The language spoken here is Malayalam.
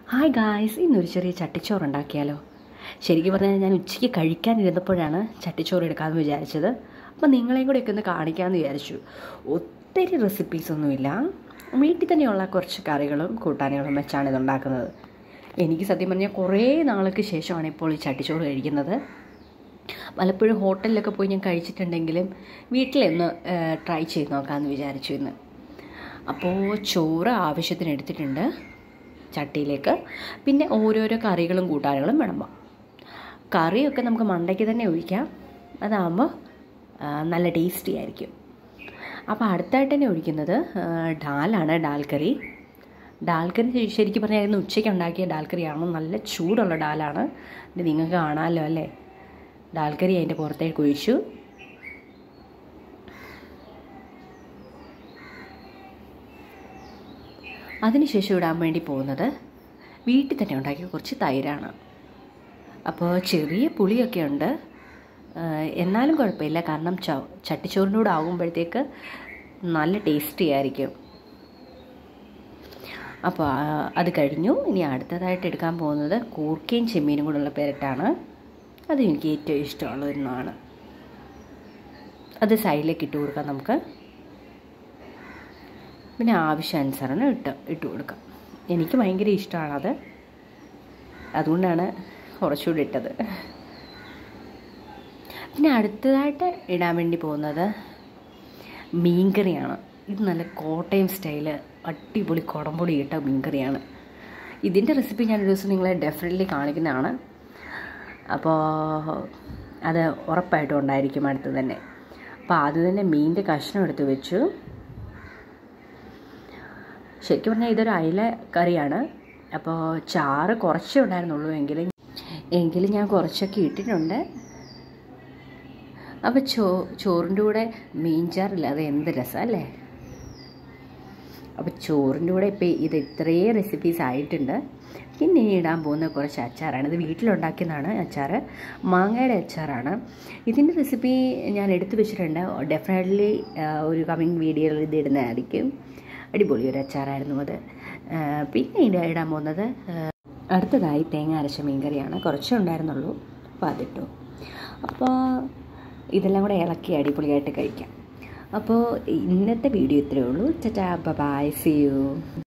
ഹായ് ഗായ്സ് ഇന്നൊരു ചെറിയ ചട്ടിച്ചോറ് ഉണ്ടാക്കിയാലോ ശരിക്കും പറഞ്ഞാൽ ഞാൻ ഉച്ചയ്ക്ക് കഴിക്കാനിരുന്നപ്പോഴാണ് ചട്ടിച്ചോറ് എടുക്കാമെന്ന് വിചാരിച്ചത് അപ്പോൾ നിങ്ങളെയും കൂടെ ഒക്കെ ഒന്ന് കാണിക്കാമെന്ന് വിചാരിച്ചു ഒത്തിരി റെസിപ്പീസ് ഒന്നുമില്ല വീട്ടിൽ തന്നെയുള്ള കുറച്ച് കറികളും കൂട്ടാനുകളും വെച്ചാണ് ഇത് ഉണ്ടാക്കുന്നത് എനിക്ക് സത്യം പറഞ്ഞാൽ കുറേ നാൾക്ക് ശേഷമാണ് ഇപ്പോൾ ഈ ചട്ടിച്ചോറ് കഴിക്കുന്നത് പലപ്പോഴും ഹോട്ടലിലൊക്കെ പോയി ഞാൻ കഴിച്ചിട്ടുണ്ടെങ്കിലും വീട്ടിലൊന്ന് ട്രൈ ചെയ്ത് നോക്കാമെന്ന് വിചാരിച്ചു ഇന്ന് അപ്പോൾ ചോറ് ആവശ്യത്തിന് എടുത്തിട്ടുണ്ട് ചട്ടിയിലേക്ക് പിന്നെ ഓരോരോ കറികളും കൂട്ടാനുകളും വിളമ്പാം കറിയൊക്കെ നമുക്ക് മണ്ടയ്ക്ക് തന്നെ ഒഴിക്കാം അതാകുമ്പോൾ നല്ല ടേസ്റ്റി ആയിരിക്കും അപ്പോൾ അടുത്തായിട്ട് തന്നെ ഒഴിക്കുന്നത് ഡാലാണ് ഡാൽ കറി ഡാൽ കറി ശരിക്കും പറഞ്ഞാൽ ഇന്ന് ഉച്ചയ്ക്ക് ഉണ്ടാക്കിയ ഡാൽ കറിയാണ് നല്ല ചൂടുള്ള ഡാലാണ് ഇത് നിങ്ങൾക്ക് കാണാമല്ലോ അല്ലേ ഡാൽ കറി അതിൻ്റെ പുറത്തേക്ക് ഒഴിച്ചു അതിനുശേഷം ഇടാൻ വേണ്ടി പോകുന്നത് വീട്ടിൽ തന്നെ ഉണ്ടാക്കിയ കുറച്ച് തൈരാണ് അപ്പോൾ ചെറിയ പുളിയൊക്കെ ഉണ്ട് എന്നാലും കുഴപ്പമില്ല കാരണം ച ചട്ടിച്ചോറിൻ്റെ കൂടെ ആകുമ്പോഴത്തേക്ക് നല്ല ടേസ്റ്റി ആയിരിക്കും അപ്പോൾ അത് കഴിഞ്ഞു ഇനി അടുത്തതായിട്ട് എടുക്കാൻ പോകുന്നത് കൂർക്കയും ചെമ്മീനും കൂടെയുള്ള പെരട്ടാണ് അത് എനിക്ക് ഏറ്റവും ഇഷ്ടമുള്ള ഒന്നാണ് അത് സൈഡിലേക്ക് ഇട്ട് കൊടുക്കാം നമുക്ക് പിന്നെ ആവശ്യാനുസരണം ഇട്ട് ഇട്ട് കൊടുക്കാം എനിക്ക് ഭയങ്കര ഇഷ്ടമാണത് അതുകൊണ്ടാണ് കുറച്ചുകൂടി ഇട്ടത് പിന്നെ അടുത്തതായിട്ട് ഇടാൻ വേണ്ടി പോകുന്നത് മീൻകറിയാണ് ഇത് നല്ല കോട്ടയം സ്റ്റൈല് അടിപൊളി കുടംപൊടി ഇട്ട മീൻകറിയാണ് ഇതിൻ്റെ റെസിപ്പി ഞാൻ ഒരു ദിവസം നിങ്ങളെ ഡെഫിനറ്റ്ലി കാണിക്കുന്നതാണ് അപ്പോൾ അത് ഉറപ്പായിട്ടും ഉണ്ടായിരിക്കും അടുത്ത് തന്നെ അപ്പോൾ ആദ്യം തന്നെ മീനിൻ്റെ കഷ്ണം എടുത്ത് വെച്ചു ശരിക്കും പറഞ്ഞാൽ ഇതൊരു അയില കറിയാണ് അപ്പോൾ ചാറ് കുറച്ചേ ഉണ്ടായിരുന്നുള്ളൂ എങ്കിലും എങ്കിലും ഞാൻ കുറച്ചൊക്കെ ഇട്ടിട്ടുണ്ട് അപ്പോൾ ചോ ചോറിൻ്റെ കൂടെ മീൻ ചാറില്ല അത് എന്ത് രസം അല്ലേ അപ്പോൾ ചോറിൻ്റെ കൂടെ ഇപ്പോൾ ഇത് ഇത്രയും റെസിപ്പീസ് ആയിട്ടുണ്ട് പിന്നെ ഇടാൻ പോകുന്ന കുറച്ച് അച്ചാറാണ് ഇത് വീട്ടിലുണ്ടാക്കിയതാണ് അച്ചാർ മാങ്ങയുടെ അച്ചാറാണ് ഇതിൻ്റെ റെസിപ്പി ഞാൻ എടുത്തു വെച്ചിട്ടുണ്ട് ഡെഫിനറ്റ്ലി ഒരു കമ്മിങ് വീഡിയോയിൽ ഇത് ഇടുന്നതായിരിക്കും അടിപൊളി ഒരു അച്ചാറായിരുന്നു അത് പിന്നെ ഇത് ഇടാൻ പോകുന്നത് അടുത്തതായി തേങ്ങ അരച്ച മീൻകറിയാണ് കുറച്ചേ ഉണ്ടായിരുന്നുള്ളൂ അപ്പോൾ അതിട്ടു അപ്പോൾ ഇതെല്ലാം കൂടെ ഇളക്കി അടിപൊളിയായിട്ട് കഴിക്കാം അപ്പോൾ ഇന്നത്തെ വീഡിയോ ഇത്രയേ ഉള്ളൂ ചറ്റാ ബൈ സി യു